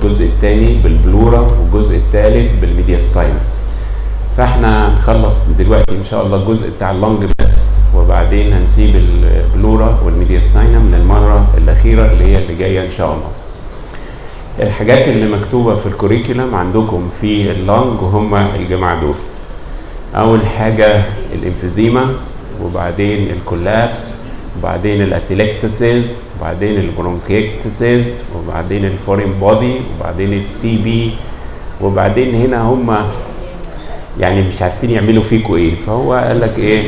الجزء الثاني بالبلورا والجزء الثالث بالميدياستاين فاحنا هنخلص دلوقتي ان شاء الله الجزء بتاع اللنج بس وبعدين هنسيب البلورا والميدياستاينم للمره الاخيره اللي هي اللي جايه ان شاء الله الحاجات اللي مكتوبه في الكوريكولم عندكم في اللنج هم الجماعه دول اول حاجه الانفيزيما وبعدين الكولابس وبعدين الاتيلكتسيز وبعدين البرونكيكتسيز وبعدين الفورين بودي وبعدين التي بي وبعدين هنا هم يعني مش عارفين يعملوا فيكوا ايه فهو قال لك ايه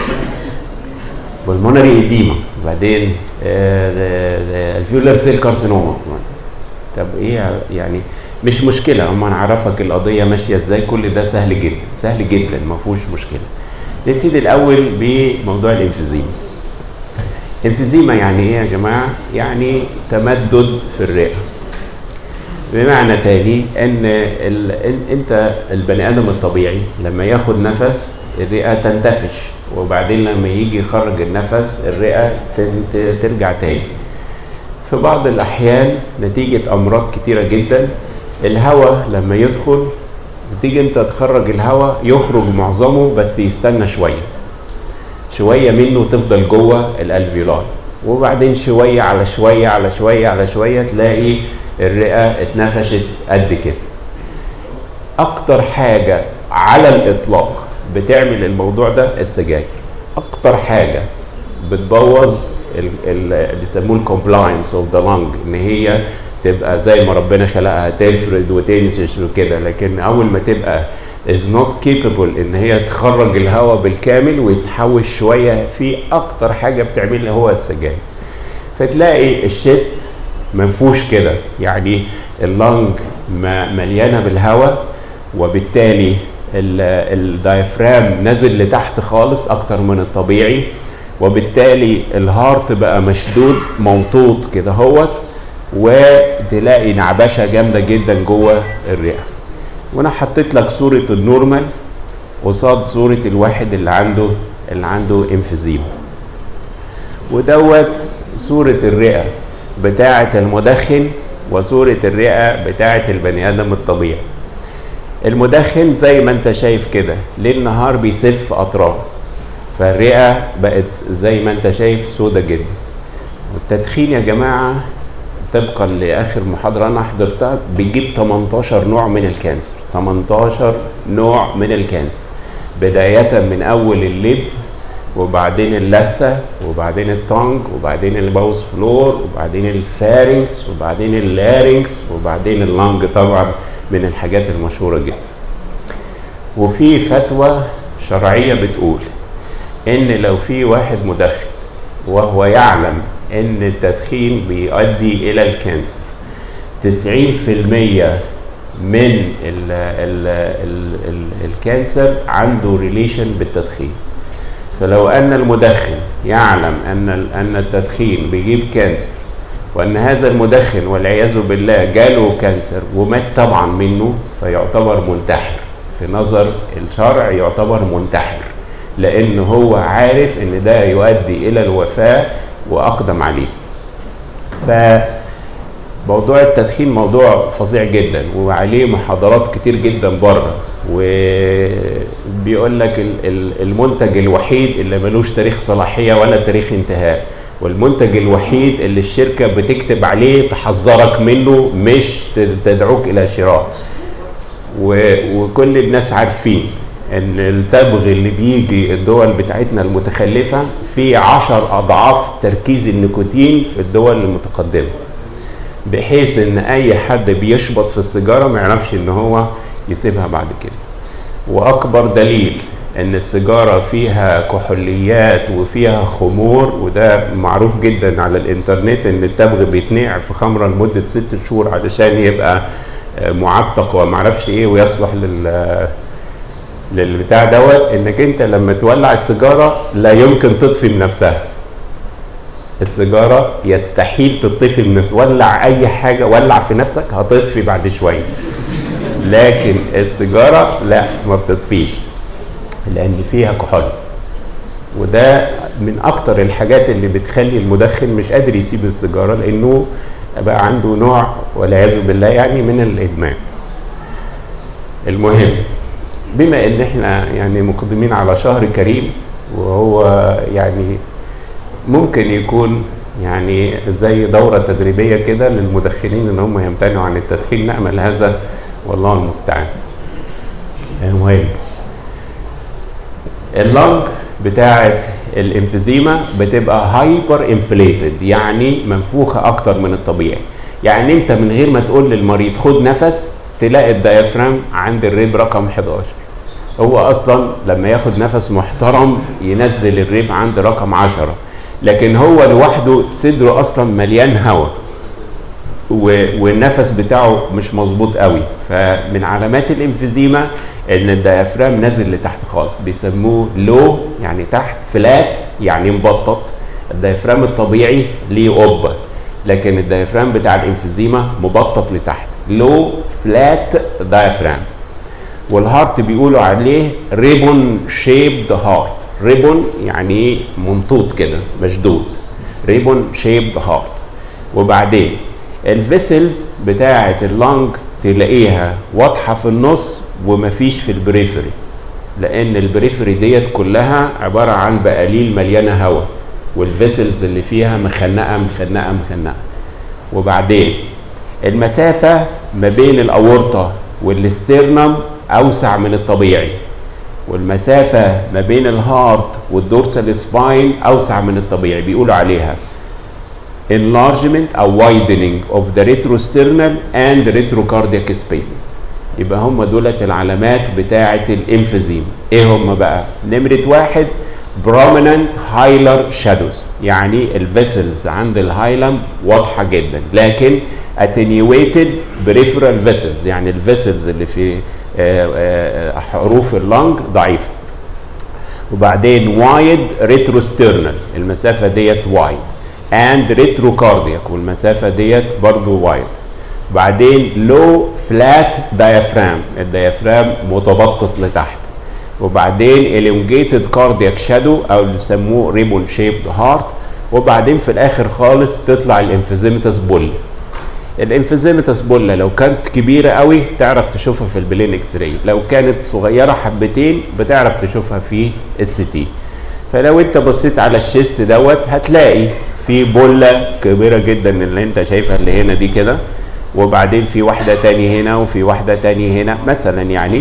بالمونري ايديما وبعدين الفيولر سيل كارسينوما طب ايه يعني مش مشكله اما نعرفك القضيه ماشيه ازاي كل ده سهل جدا سهل جدا ما فيهوش مشكله نبتدي الاول بموضوع الانفيزيما انفيزيما يعني ايه يا جماعه يعني تمدد في الرئه بمعنى تاني ان ال... انت البني ادم الطبيعي لما ياخد نفس الرئه تنتفش وبعدين لما يجي يخرج النفس الرئه تن... ترجع تاني في بعض الاحيان نتيجه امراض كتيره جدا الهواء لما يدخل تيجي انت تخرج الهواء يخرج معظمه بس يستنى شويه شويه منه تفضل جوه الالفيولاي وبعدين شويه على شويه على شويه على شويه تلاقي الرئه اتنفشت قد كده اكتر حاجه على الاطلاق بتعمل الموضوع ده السجاير اكتر حاجه بتبوظ اللي بيسموه الكومبلاينس اوف ذا لانج ان هي تبقى زي ما ربنا خلقها تفرد وتنشش وكده لكن اول ما تبقى is not capable ان هي تخرج الهواء بالكامل ويتحوش شويه في اكتر حاجه بتعملها هو السجاير فتلاقي الشيست منفوش كده يعني اللنج مليانه بالهواء وبالتالي الدايفرام نزل لتحت خالص اكتر من الطبيعي وبالتالي الهارت بقى مشدود موطوط كده هوت وتلاقي نعبشه جامده جدا جوه الرئه وانا حطيت لك صوره النورمال قصاد صوره الواحد اللي عنده اللي عنده انفيزيما ودوت صوره الرئه بتاعه المدخن وصوره الرئه بتاعه البني ادم الطبيعي المدخن زي ما انت شايف كده ليل نهار بيسف اطراف فالرئه بقت زي ما انت شايف سودة جدا والتدخين يا جماعه طبقا لاخر محاضره انا حضرتها بيجيب 18 نوع من الكانسر 18 نوع من الكانسر بدايه من اول اللب وبعدين اللثه وبعدين التونج وبعدين الباوس فلور وبعدين الفارنكس وبعدين اللارنكس وبعدين اللنج طبعا من الحاجات المشهوره جدا وفي فتوى شرعيه بتقول ان لو في واحد مدخن وهو يعلم ان التدخين بيؤدي الى الكانسر 90% من ال ال ال ال الكانسر عنده ريليشن بالتدخين فلو ان المدخن يعلم ان ان التدخين بيجيب كانسر وان هذا المدخن والعياذ بالله جاله كانسر ومات طبعا منه فيعتبر منتحر في نظر الشرع يعتبر منتحر لان هو عارف ان ده يؤدي الى الوفاه واقدم عليه فموضوع التدخين موضوع فظيع جدا وعليه محاضرات كتير جدا بره وبيقول لك المنتج الوحيد اللي ملوش تاريخ صلاحيه ولا تاريخ انتهاء والمنتج الوحيد اللي الشركه بتكتب عليه تحذرك منه مش تدعوك الى شراء وكل الناس عارفين ان التبغ اللي بيجي الدول بتاعتنا المتخلفة في عشر اضعاف تركيز النيكوتين في الدول المتقدمة بحيث ان اي حد بيشبط في السيجارة ما يعرفش ان هو يسيبها بعد كده واكبر دليل ان السيجارة فيها كحوليات وفيها خمور وده معروف جدا على الانترنت ان التبغ بيتنقع في خمرة لمدة ست شهور علشان يبقى معتق ومعرفش ايه ويصلح لل للبتاع دوت انك انت لما تولع السيجاره لا يمكن تطفي من نفسها السيجاره يستحيل تطفي من نفسها ولع اي حاجه ولع في نفسك هتطفي بعد شويه لكن السيجاره لا ما بتطفيش لان فيها كحول وده من اكتر الحاجات اللي بتخلي المدخن مش قادر يسيب السيجاره لانه بقى عنده نوع والعياذ بالله يعني من الادمان المهم بما ان احنا يعني مقدمين على شهر كريم وهو يعني ممكن يكون يعني زي دورة تدريبية كده للمدخنين ان هم يمتنعوا عن التدخين نأمل هذا والله المستعان المهم اللنج بتاعة الانفيزيما بتبقى هايبر انفليتد يعني منفوخة اكتر من الطبيعي يعني انت من غير ما تقول للمريض خد نفس تلاقي الديافرام عند الريب رقم 11 هو اصلا لما ياخد نفس محترم ينزل الريب عند رقم 10 لكن هو لوحده صدره اصلا مليان هواء والنفس بتاعه مش مظبوط قوي فمن علامات الانفيزيما ان الديافرام نازل لتحت خالص بيسموه لو يعني تحت فلات يعني مبطط الديافرام الطبيعي ليه قبه لكن الديافرام بتاع الانفيزيما مبطط لتحت لو فلات دايفرام والهارت بيقولوا عليه ريبون شيبد هارت ريبون يعني ممطوط كده مشدود ريبون شيبد هارت وبعدين الفيسلز بتاعه اللنج تلاقيها واضحه في النص ومفيش في البريفري لان البريفري ديت كلها عباره عن بقاليل مليانه هواء والفيسلز اللي فيها مخنقه مخنقه مخنقه وبعدين المسافه ما بين الاورطه والاسترنم اوسع من الطبيعي والمسافة ما بين الهارت والدورسال سباين أوسع من الطبيعي بيقولوا عليها enlargement أو widening of the retrosternal and retrocardiac spaces يبقى هم دولت العلامات بتاعة الانفيزيم ايه هم بقى نمرة واحد prominent hilar shadows يعني الفيسلز عند الهايلم واضحة جدا لكن attenuated peripheral vessels يعني الفيسلز اللي في حروف اللنج ضعيفة وبعدين وايد ريتروسترنال المسافة ديت وايد and retrocardiac والمسافة ديت برضو وايد بعدين لو فلات diaphragm الديافرام متبطط لتحت وبعدين elongated cardiac shadow او اللي بيسموه ريبون شيبد هارت وبعدين في الاخر خالص تطلع الانفيزيمتس بول الانفيزيمتس بولا لو كانت كبيره قوي تعرف تشوفها في البلين اكس راي لو كانت صغيره حبتين بتعرف تشوفها في السي تي فلو انت بصيت على الشيست دوت هتلاقي في بوله كبيره جدا اللي انت شايفها اللي هنا دي كده وبعدين في واحده تاني هنا وفي واحده تاني هنا مثلا يعني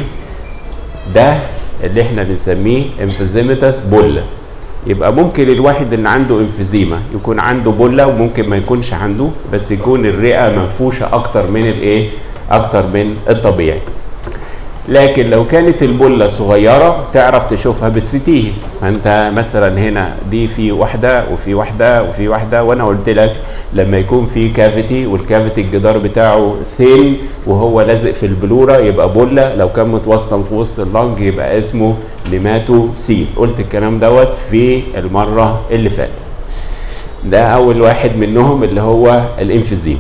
ده اللي احنا بنسميه انفيزيمتس بولا يبقى ممكن الواحد اللي عنده انفيزيما يكون عنده بوله وممكن ما يكونش عنده بس يكون الرئه منفوشه اكتر من الايه اكتر من الطبيعي لكن لو كانت البله صغيره تعرف تشوفها بالسي تي فانت مثلا هنا دي في واحده وفي واحده وفي واحده وانا قلت لك لما يكون في كافيتي والكافيتي الجدار بتاعه ثين وهو لازق في البلوره يبقى بله لو كان متوسطا في وسط اللنج يبقى اسمه ليماتو سيل قلت الكلام دوت في المره اللي فاتت ده اول واحد منهم اللي هو الانفيزيم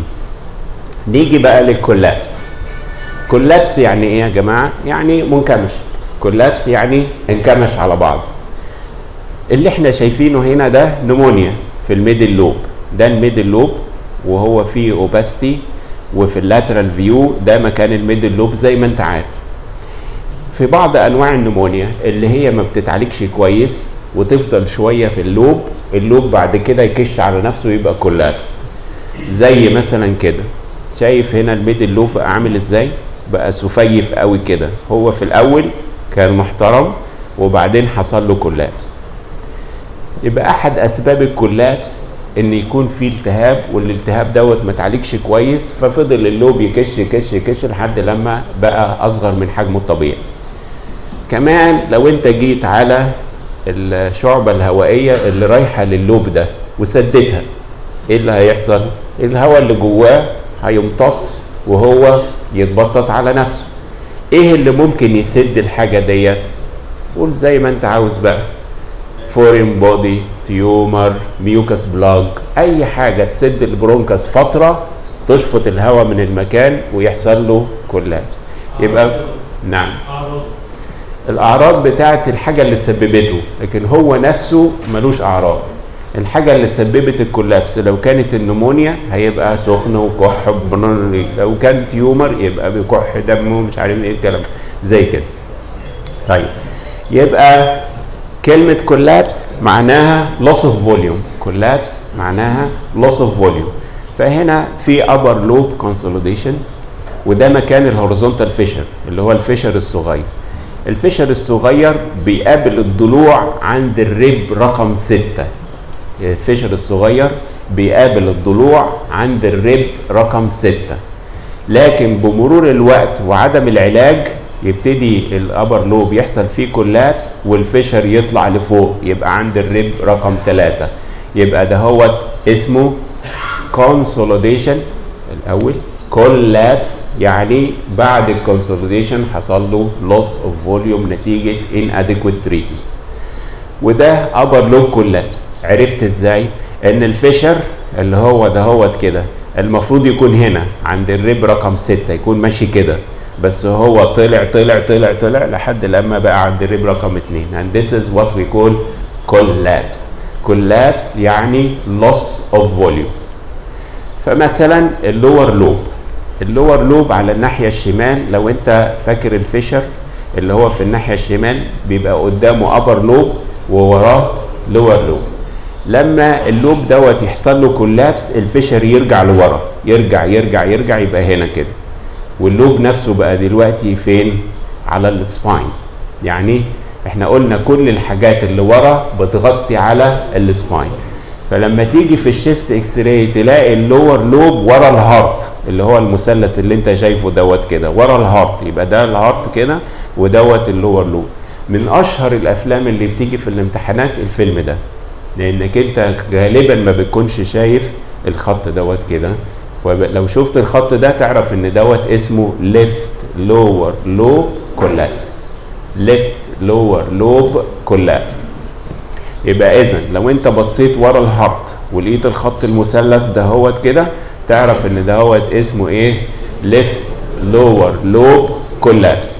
نيجي بقى للكولابس كولابس يعني ايه يا جماعه يعني منكمش كولابس يعني انكمش على بعض اللي احنا شايفينه هنا ده نمونيا في الميدل لوب ده الميدل لوب وهو فيه اوباستي وفي اللاترال فيو ده مكان الميدل لوب زي ما انت عارف في بعض انواع النمونيا اللي هي ما بتتعالجش كويس وتفضل شويه في اللوب اللوب بعد كده يكش على نفسه يبقى كولابست زي مثلا كده شايف هنا الميدل لوب بقى عامل ازاي بقى سفيف قوي كده هو في الاول كان محترم وبعدين حصل له كولابس يبقى احد اسباب الكولابس ان يكون في التهاب والالتهاب دوت ما تعالجش كويس ففضل اللوب يكش يكش يكش لحد لما بقى اصغر من حجمه الطبيعي كمان لو انت جيت على الشعبة الهوائية اللي رايحة للوب ده وسدتها ايه اللي هيحصل الهواء اللي جواه هيمتص وهو يتبطط على نفسه ايه اللي ممكن يسد الحاجة ديت قول زي ما انت عاوز بقى فورين بودي تيومر ميوكس بلاج اي حاجة تسد البرونكس فترة تشفط الهواء من المكان ويحصل له كولابس يبقى نعم الاعراض بتاعت الحاجة اللي سببته لكن هو نفسه ملوش اعراض الحاجه اللي سببت الكولابس لو كانت النمونيا هيبقى سخن وكح بنوني. لو كان تيومر يبقى بكح دمه مش عارف ايه الكلام زي كده طيب يبقى كلمة كولابس معناها loss of volume كولابس معناها loss of volume فهنا في upper lobe consolidation وده مكان الهوريزونتال فيشر اللي هو الفيشر الصغير الفيشر الصغير بيقابل الضلوع عند الريب رقم ستة الفيشر الصغير بيقابل الضلوع عند الريب رقم ستة لكن بمرور الوقت وعدم العلاج يبتدي الابر لوب يحصل فيه كولابس والفيشر يطلع لفوق يبقى عند الريب رقم ثلاثة يبقى ده هو اسمه كونسوليديشن الاول كولابس يعني بعد الكونسوليديشن حصل له لوس اوف فوليوم نتيجه inadequate treatment وده ابر لوب كولابس عرفت ازاي ان الفيشر اللي هو ده هو كده المفروض يكون هنا عند الريب رقم ستة يكون ماشي كده بس هو طلع طلع طلع طلع لحد لما بقى عند الريب رقم اتنين and this is what we call collapse collapse يعني loss of volume فمثلا اللور لوب اللور لوب على الناحية الشمال لو انت فاكر الفيشر اللي هو في الناحية الشمال بيبقى قدامه upper لوب ووراه لور لوب لما اللوب دوت يحصل له كولابس الفيشر يرجع لورا يرجع يرجع يرجع يبقى هنا كده واللوب نفسه بقى دلوقتي فين على السباين يعني احنا قلنا كل الحاجات اللي ورا بتغطي على السباين فلما تيجي في الشيست اكس راي تلاقي اللور لوب ورا الهارت اللي هو المثلث اللي انت شايفه دوت كده ورا الهارت يبقى ده الهارت كده ودوت اللور لوب من اشهر الافلام اللي بتيجي في الامتحانات الفيلم ده لانك انت غالبا ما بتكونش شايف الخط دوت كده ولو شفت الخط ده تعرف ان دوت اسمه ليفت لور لوب كولابس ليفت لور لوب كولابس يبقى اذا لو انت بصيت ورا الهارت ولقيت الخط المثلث ده هوت كده تعرف ان ده هوت اسمه ايه ليفت لور لوب كولابس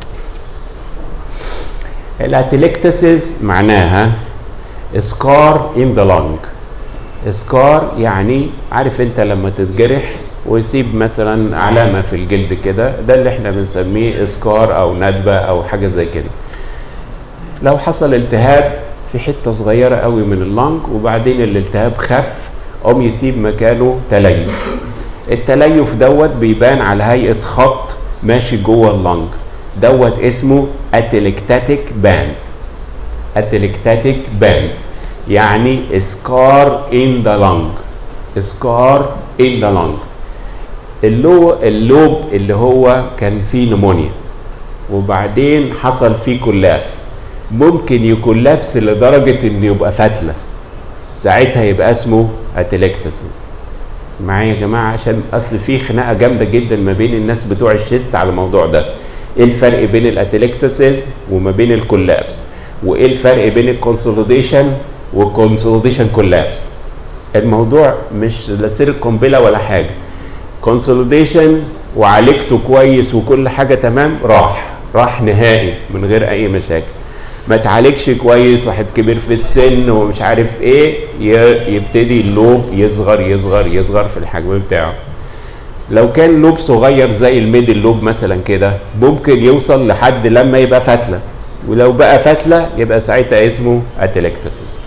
الاتليكتسز معناها سكار ان ذا لونج سكار يعني عارف انت لما تتجرح ويسيب مثلا علامه في الجلد كده ده اللي احنا بنسميه سكار او ندبه او حاجه زي كده لو حصل التهاب في حته صغيره قوي من اللنج وبعدين الالتهاب خف قام يسيب مكانه تليف التليف دوت بيبان على هيئه خط ماشي جوه اللنج دوت اسمه اتلكتاتيك باند اتلكتاتيك باند يعني سكار ان ذا لنج سكار ان ذا لنج اللو اللوب اللي هو كان فيه نمونيا وبعدين حصل فيه كولابس ممكن يكولابس لدرجة انه يبقى فتلة ساعتها يبقى اسمه اتلكتسس معايا يا جماعة عشان اصل في خناقة جامدة جدا ما بين الناس بتوع الشيست على الموضوع ده ايه الفرق بين الاتلكتسس وما بين الكولابس وايه الفرق بين الكونسوليديشن والكونسوليديشن كولابس الموضوع مش لا سير قنبله ولا حاجه كونسوليديشن وعالجته كويس وكل حاجه تمام راح راح نهائي من غير اي مشاكل ما تعالجش كويس واحد كبير في السن ومش عارف ايه يبتدي اللوب يصغر يصغر يصغر في الحجم بتاعه لو كان لوب صغير زي الميدل لوب مثلا كده ممكن يوصل لحد لما يبقى فتله ولو بقى فتله يبقى ساعتها اسمه اتلكتسس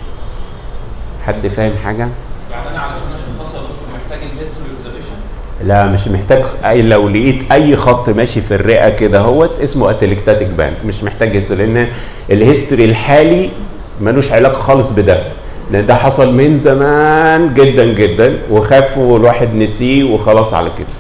حد فاهم حاجه يعني انا علشان اشخصها دكتور محتاج الهيستوري اوبزرفيشن لا مش محتاج أي لو لقيت اي خط ماشي في الرئه كده هوت اسمه اتلكتاتيك باند مش محتاج هيستوري لان الهيستوري الحالي ملوش علاقه خالص بده لان ده حصل من زمان جدا جدا وخاف والواحد نسيه وخلاص على كده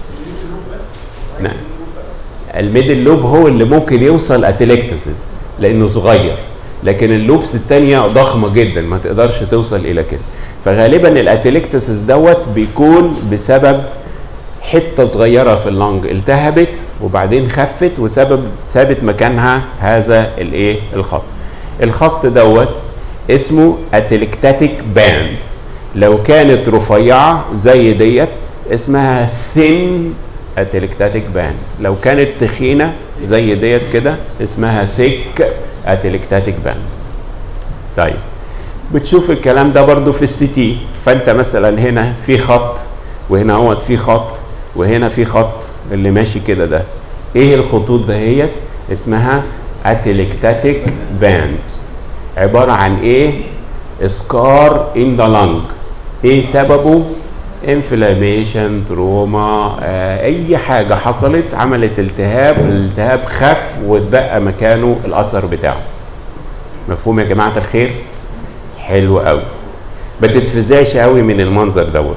نعم الميدل لوب هو اللي ممكن يوصل اتلكتسز لانه صغير لكن اللوبس التانية ضخمة جدا ما تقدرش توصل الى كده فغالبا الاتلكتسس دوت بيكون بسبب حتة صغيرة في اللنج التهبت وبعدين خفت وسبب ثابت مكانها هذا الايه الخط الخط دوت اسمه اتلكتاتيك باند لو كانت رفيعة زي ديت اسمها ثين اتلكتاتيك باند لو كانت تخينة زي ديت كده اسمها ثيك اتلكتاتيك باند طيب بتشوف الكلام ده برضو في السي تي فانت مثلا هنا في خط وهنا هو في خط وهنا في خط اللي ماشي كده ده ايه الخطوط دهيت اسمها اتلكتاتيك باندز عباره عن ايه سكار ان ذا لنج ايه سببه انفلاميشن تروما آه اي حاجه حصلت عملت التهاب الالتهاب خف واتبقى مكانه الاثر بتاعه مفهوم يا جماعه الخير حلو قوي ما تتفزعش قوي من المنظر دوت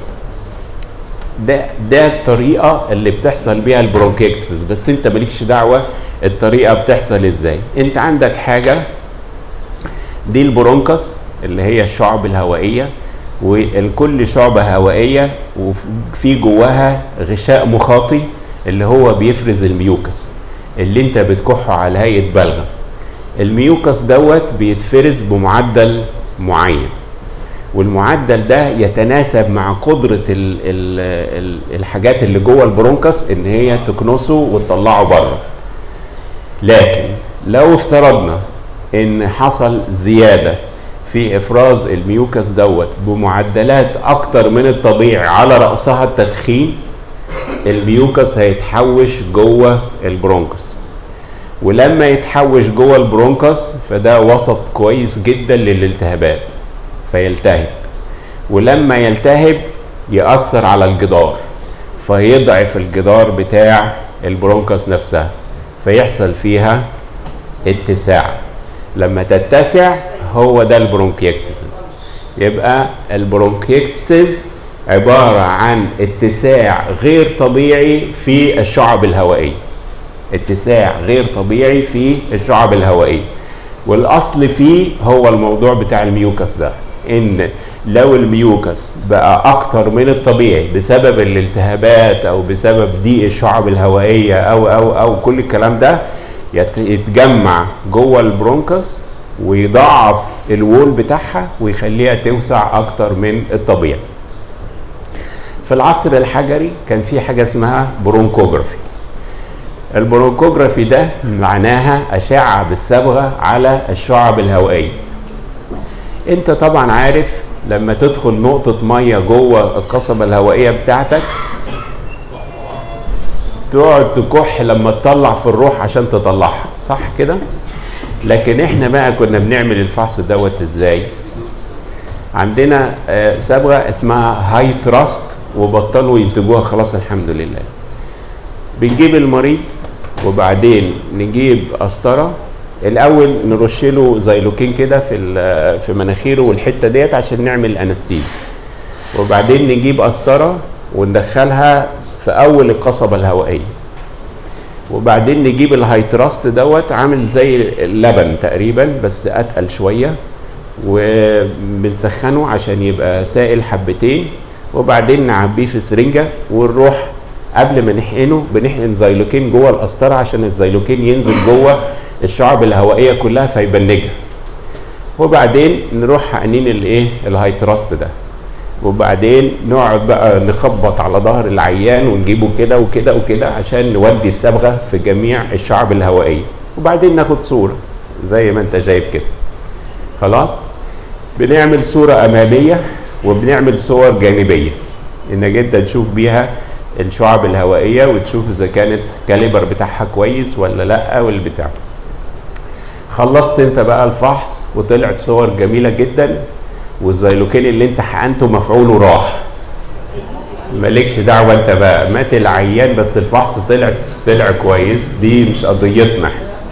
ده ده الطريقه اللي بتحصل بيها البرونكيكتس بس انت مالكش دعوه الطريقه بتحصل ازاي انت عندك حاجه دي البرونكس اللي هي الشعب الهوائيه والكل شعبة هوائية وفي جواها غشاء مخاطي اللي هو بيفرز الميوكس اللي انت بتكحه على هيئة بلغم الميوكس دوت بيتفرز بمعدل معين والمعدل ده يتناسب مع قدرة ال ال ال الحاجات اللي جوه البرونكس ان هي تكنسه وتطلعه بره لكن لو افترضنا ان حصل زياده في افراز الميوكس دوت بمعدلات اكتر من الطبيعي على راسها التدخين الميوكس هيتحوش جوه البرونكس ولما يتحوش جوه البرونكس فده وسط كويس جدا للالتهابات فيلتهب ولما يلتهب يأثر على الجدار فيضعف الجدار بتاع البرونكس نفسها فيحصل فيها اتساع لما تتسع هو ده البرونكيكتسز يبقى البرونكيكتسز عبارة عن اتساع غير طبيعي في الشعب الهوائية اتساع غير طبيعي في الشعب الهوائية والأصل فيه هو الموضوع بتاع الميوكس ده إن لو الميوكس بقى أكتر من الطبيعي بسبب الالتهابات أو بسبب ضيق الشعب الهوائية أو أو أو كل الكلام ده يتجمع جوه البرونكس ويضاعف الوول بتاعها ويخليها توسع اكتر من الطبيعي في العصر الحجري كان في حاجه اسمها برونكوجرافي البرونكوجرافي ده معناها اشعه بالصبغه على الشعب الهوائيه انت طبعا عارف لما تدخل نقطه ميه جوه القصبه الهوائيه بتاعتك تقعد تكح لما تطلع في الروح عشان تطلعها صح كده لكن احنا بقى كنا بنعمل الفحص دوت ازاي عندنا آه صبغه اسمها هاي تراست وبطلوا ينتجوها خلاص الحمد لله بنجيب المريض وبعدين نجيب قسطره الاول نرش له زيلوكين كده في في مناخيره والحته ديت عشان نعمل انستيزيا وبعدين نجيب قسطره وندخلها في اول القصبه الهوائيه وبعدين نجيب الهايتراست دوت عامل زي اللبن تقريبا بس اتقل شويه وبنسخنه عشان يبقى سائل حبتين وبعدين نعبيه في سرنجه ونروح قبل ما نحقنه بنحقن زيلوكين جوه القسطره عشان الزيلوكين ينزل جوه الشعب الهوائيه كلها فيبنجها وبعدين نروح حقنين الايه الهايتراست ده وبعدين نقعد بقى نخبط على ظهر العيان ونجيبه كده وكده وكده عشان نودي الصبغه في جميع الشعب الهوائيه وبعدين ناخد صوره زي ما انت شايف كده خلاص بنعمل صوره اماميه وبنعمل صور جانبيه انك انت تشوف بيها الشعب الهوائيه وتشوف اذا كانت كاليبر بتاعها كويس ولا لا والبتاع خلصت انت بقى الفحص وطلعت صور جميله جدا والزيلوكين اللي انت حقنته مفعوله راح مالكش دعوه انت بقى مات العيان بس الفحص طلع طلع كويس دي مش قضيتنا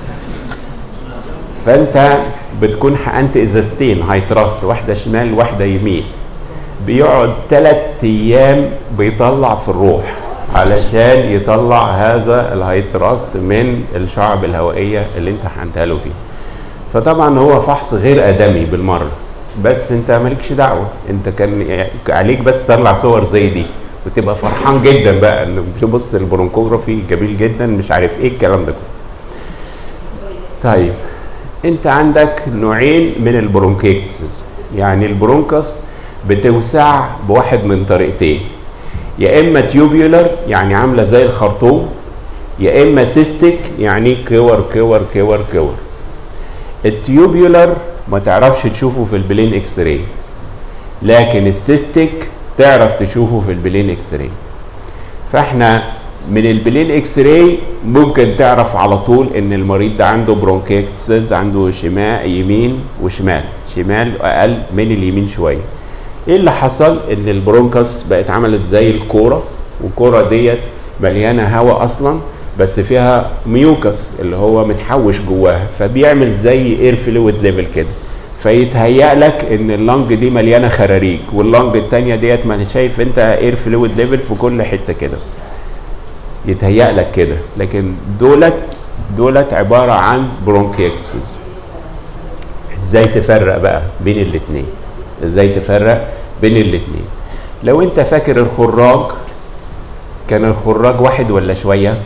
فانت بتكون حقنت ازازتين هايتراست واحده شمال واحده يمين بيقعد ثلاث ايام بيطلع في الروح علشان يطلع هذا الهايتراست من الشعب الهوائيه اللي انت حقنتها له فيه فطبعا هو فحص غير ادمي بالمره بس انت مالكش دعوه انت كان عليك بس تطلع صور زي دي وتبقى فرحان جدا بقى انك تبص البرونكوجرافي جميل جدا مش عارف ايه الكلام ده كله طيب انت عندك نوعين من البرونكيتس يعني البرونكس بتوسع بواحد من طريقتين يا اما تيوبيولر يعني عامله زي الخرطوم يا اما سيستيك يعني كور كور كور كور التيوبيولر ما تعرفش تشوفه في البلين اكس راي لكن السيستيك تعرف تشوفه في البلين اكس راي فاحنا من البلين اكس راي ممكن تعرف على طول ان المريض ده عنده برونكيتسز عنده شمال يمين وشمال شمال اقل من اليمين شويه ايه اللي حصل ان البرونكس بقت عملت زي الكوره والكوره ديت مليانه هواء اصلا بس فيها ميوكس اللي هو متحوش جواها فبيعمل زي اير فلويد ليفل كده فيتهيأ لك ان اللنج دي مليانه خراريج واللنج التانية ديت ما أنا شايف انت اير فلويد ليفل في كل حته كده يتهيأ لك كده لكن دولت دولت عباره عن برونكيكتسز ازاي تفرق بقى بين الاثنين ازاي تفرق بين الاثنين لو انت فاكر الخراج كان الخراج واحد ولا شويه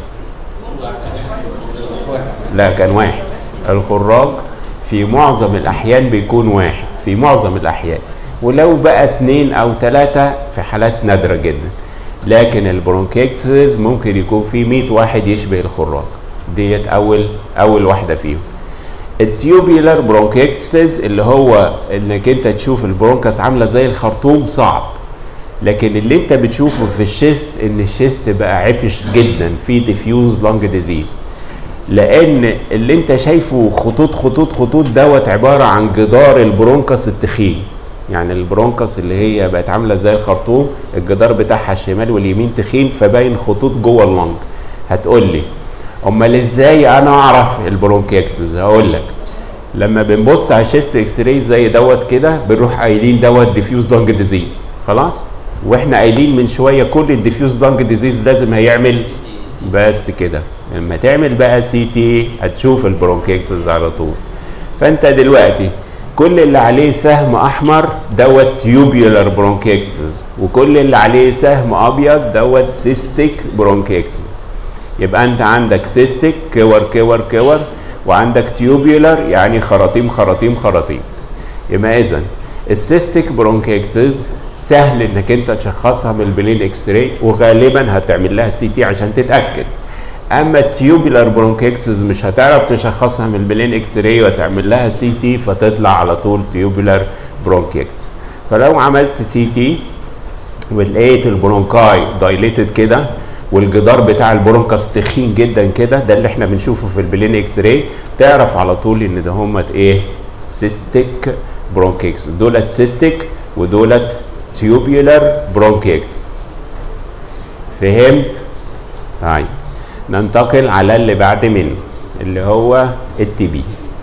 لا كان واحد الخراج في معظم الاحيان بيكون واحد في معظم الاحيان ولو بقى اتنين او تلاتة في حالات نادرة جدا لكن البرونكيكتس ممكن يكون في 100 واحد يشبه الخراج ديت اول اول واحده فيهم التيوبيولار برونكيكتسز اللي هو انك انت تشوف البرونكس عامله زي الخرطوم صعب لكن اللي انت بتشوفه في الشيست ان الشيست بقى عفش جدا في ديفيوز لونج ديزيز لان اللي انت شايفه خطوط خطوط خطوط دوت عباره عن جدار البرونكس التخين يعني البرونكس اللي هي بقت عامله زي الخرطوم الجدار بتاعها الشمال واليمين تخين فباين خطوط جوه اللنج هتقول لي امال ازاي انا اعرف البرونكيكسس هقول لك لما بنبص على الشيست اكس راي زي دوت كده بنروح قايلين دوت ديفيوز لانج ديزيز خلاص واحنا قايلين من شويه كل الديفيوز لانج ديزيز لازم هيعمل بس كده لما تعمل بقى سي تي هتشوف البرونكيكتس على طول فانت دلوقتي كل اللي عليه سهم احمر دوت تيوبيولار برونكيكتس وكل اللي عليه سهم ابيض دوت سيستيك برونكيكتس يبقى انت عندك سيستيك كور كور كور وعندك تيوبيولار يعني خراطيم خراطيم خراطيم يبقى اذا السيستيك برونكيكتس سهل انك انت تشخصها من البلين اكس راي وغالبا هتعمل لها سي تي عشان تتاكد اما التيوبيولار برونكيكتس مش هتعرف تشخصها من البلين اكس راي وتعمل لها سي تي فتطلع على طول تيوبيولار برونكيكتس فلو عملت سي تي ولقيت البرونكاي دايليتد كده والجدار بتاع البرونكاس تخين جدا كده ده اللي احنا بنشوفه في البلين اكس راي تعرف على طول ان ده همت ايه سيستيك برونكيكس دولت سيستيك ودولت تيوبيولار برونكيكتس فهمت طيب ننتقل على اللي بعد منه اللي هو التي بي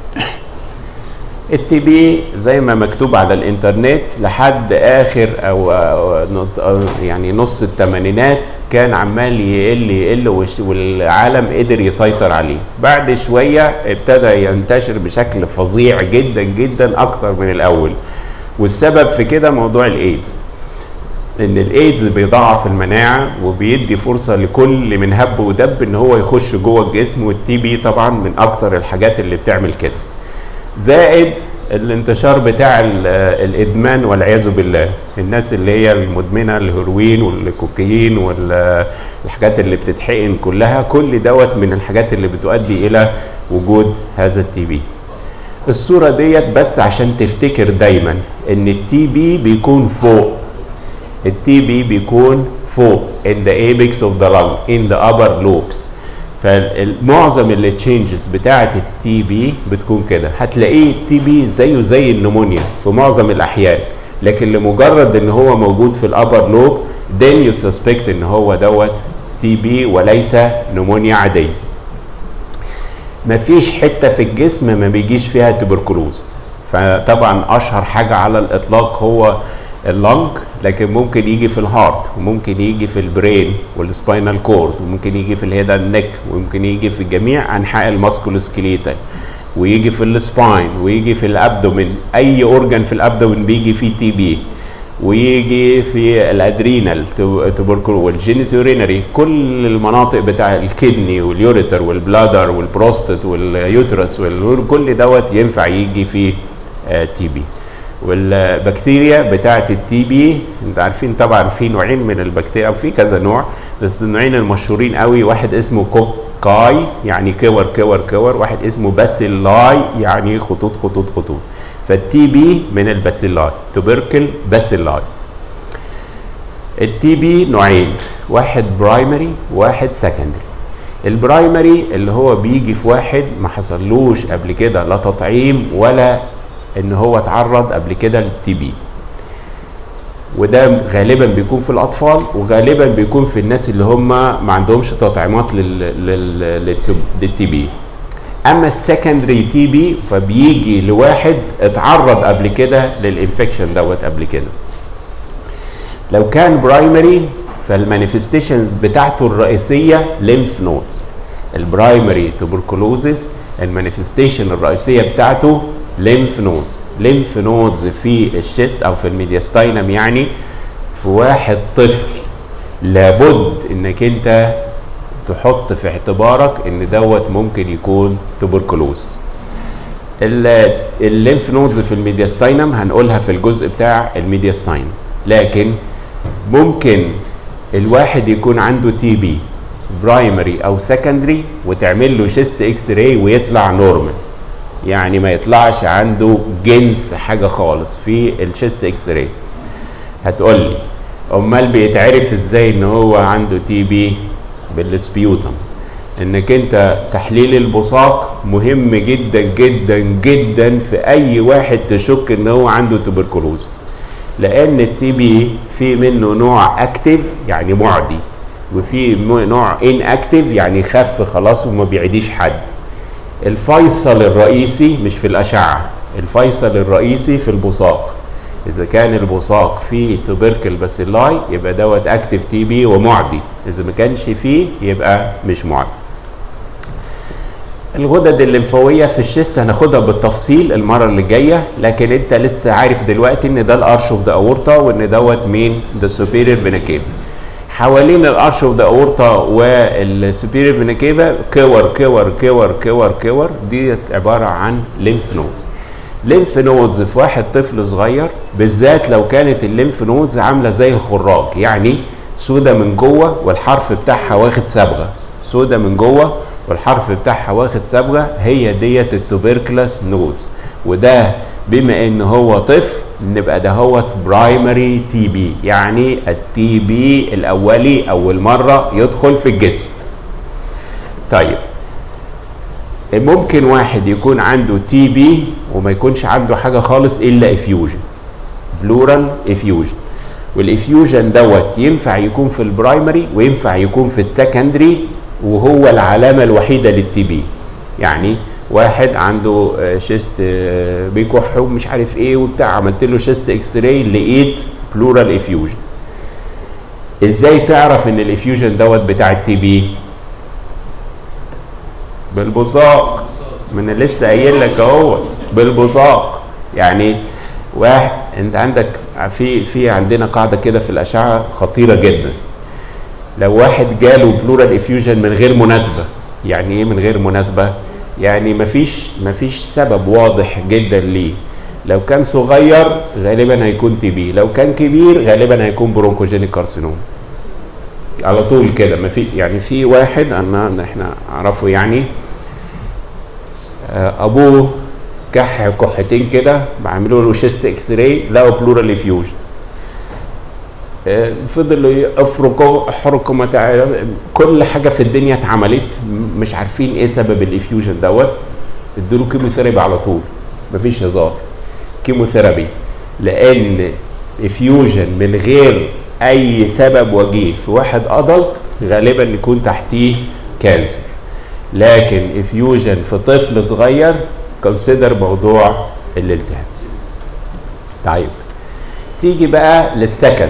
التي بي زي ما مكتوب على الانترنت لحد اخر او أو نط- أو يعني نص الثمانينات كان عمال يقل يقل وش- والعالم قدر يسيطر عليه بعد شويه ابتدى ينتشر بشكل فظيع جدا جدا اكتر من الاول والسبب في كده موضوع الايدز ان الايدز بيضاعف المناعه وبيدي فرصه لكل من هب ودب ان هو يخش جوه الجسم والتي بي طبعا من اكتر الحاجات اللي بتعمل كده زائد الانتشار بتاع ال- الادمان والعياذ بالله الناس اللي هي المدمنه الهيروين والكوكايين والحاجات اللي بتتحقن كلها كل دوت من الحاجات اللي بتؤدي الى وجود هذا التي بي الصوره ديت بس عشان تفتكر دايما ان التي بي بيكون فوق التي بي بيكون فوق in the apex of the lung in the upper lobes فمعظم التشينجز بتاعه التي بي بتكون كده هتلاقيه التي بي زيه زي النمونيا في معظم الاحيان لكن لمجرد ان هو موجود في الابر لوب then you suspect ان هو دوت تي بي وليس نمونيا عاديه مفيش حته في الجسم ما بيجيش فيها تبركلوز فطبعا اشهر حاجه على الاطلاق هو اللنج لكن ممكن يجي في الهارت وممكن يجي في البرين والسباينال كورد وممكن يجي في الهيدا النك وممكن يجي في جميع انحاء الماسكولوسكليتال ويجي في السباين ويجي في الابدومين اي اورجان في الابدومين بيجي فيه تي بي ويجي في الادرينال تبركل والجينيتورينري كل المناطق بتاع الكدني واليوريتر والبلادر والبروستات واليوترس وكل دوت ينفع يجي فيه تي بي والبكتيريا بتاعه التي بي انت عارفين طبعا في نوعين من البكتيريا او في كذا نوع بس النوعين المشهورين قوي واحد اسمه كوكاي يعني كور كور كور واحد اسمه باسيلاي يعني خطوط خطوط خطوط فالتي بي من الباسيلاي توبركل باسيلاي التي بي نوعين واحد برايمري واحد سكندري البرايمري اللي هو بيجي في واحد ما حصلوش قبل كده لا تطعيم ولا ان هو اتعرض قبل كده للتي بي وده غالبا بيكون في الاطفال وغالبا بيكون في الناس اللي هم ما عندهمش تطعيمات لل لل للتي بي اما السكندري تي بي فبيجي لواحد اتعرض قبل كده للانفكشن دوت قبل كده لو كان برايمري فالمانيفستيشن بتاعته الرئيسيه ليمف نودز البرايمري توبركلوزيس المانيفستيشن الرئيسيه بتاعته ليمف نودز ليمف نودز في الشيست او في الميدياستاينم يعني في واحد طفل لابد انك انت تحط في اعتبارك ان دوت ممكن يكون توبركلوز الليمف نودز في الميدياستاينم هنقولها في الجزء بتاع الميدياستاينم لكن ممكن الواحد يكون عنده تي بي برايمري او سكندري وتعمل له شيست اكس راي ويطلع نورمال يعني ما يطلعش عنده جنس حاجه خالص في الشيست اكس راي هتقول لي امال بيتعرف ازاي ان هو عنده تي بي بالسبيوتم انك انت تحليل البصاق مهم جدا جدا جدا في اي واحد تشك ان هو عنده توبركلوز لان التي بي في منه نوع اكتف يعني معدي وفي نوع ان اكتف يعني خف خلاص وما بيعديش حد الفيصل الرئيسي مش في الاشعه الفيصل الرئيسي في البصاق اذا كان البصاق فيه توبركل باسيلاي يبقى دوت اكتف تي بي ومعدي اذا ما كانش فيه يبقى مش معدي الغدد الليمفاويه في الشيست هناخدها بالتفصيل المره اللي جايه لكن انت لسه عارف دلوقتي ان ده الارش اوف ذا اورتا وان دوت مين ذا سوبيريور فينا كيفا حوالين الارش اوف ذا اورتا والسوبيريور فينا كيفا كور كور كور كور كور دي عباره عن ليمف نودز ليمف نودز في واحد طفل صغير بالذات لو كانت الليمف نودز عامله زي الخراج يعني سودة من جوه والحرف بتاعها واخد صبغه سودة من جوه والحرف بتاعها واخد صبغه هي ديت التوبركلس نودز وده بما ان هو طفل نبقى ده هو برايمري تي بي يعني التي بي الاولي اول مره يدخل في الجسم طيب ممكن واحد يكون عنده تي بي وما يكونش عنده حاجه خالص الا افيوجن بلورال افيوجن والافيوجن دوت ينفع يكون في البرايمري وينفع يكون في السكندري وهو العلامه الوحيده للتي بي يعني واحد عنده شيست بيكح ومش عارف ايه وبتاع عملت له شيست اكس راي لقيت بلورال افيوجن ازاي تعرف ان الافيوجن دوت بتاع التي بي بالبصاق ما انا لسه قايل لك اهو بالبصاق يعني واحد انت عندك في في عندنا قاعده كده في الاشعه خطيره جدا لو واحد جاله بلورال افيوجن من غير مناسبه يعني ايه من غير مناسبه يعني مفيش مفيش سبب واضح جدا ليه لو كان صغير غالبا هيكون تي بي لو كان كبير غالبا هيكون برونكوجينيك كارسينوم على طول كده ما في يعني في واحد انا احنا اعرفه يعني ابوه كح كحتين كده بعملوا له شيست اكس راي لقوا بلورال افيوجن فضلوا يفركوا حركوا كل حاجه في الدنيا اتعملت مش عارفين ايه سبب الافيوجن دوت ادوا له كيموثيرابي على طول مفيش هزار كيموثيرابي لان افيوجن من غير اي سبب وجيه في واحد ادلت غالبا يكون تحتيه كانسر لكن افيوجن في طفل صغير كونسيدر موضوع الالتهاب طيب تيجي بقى للسكند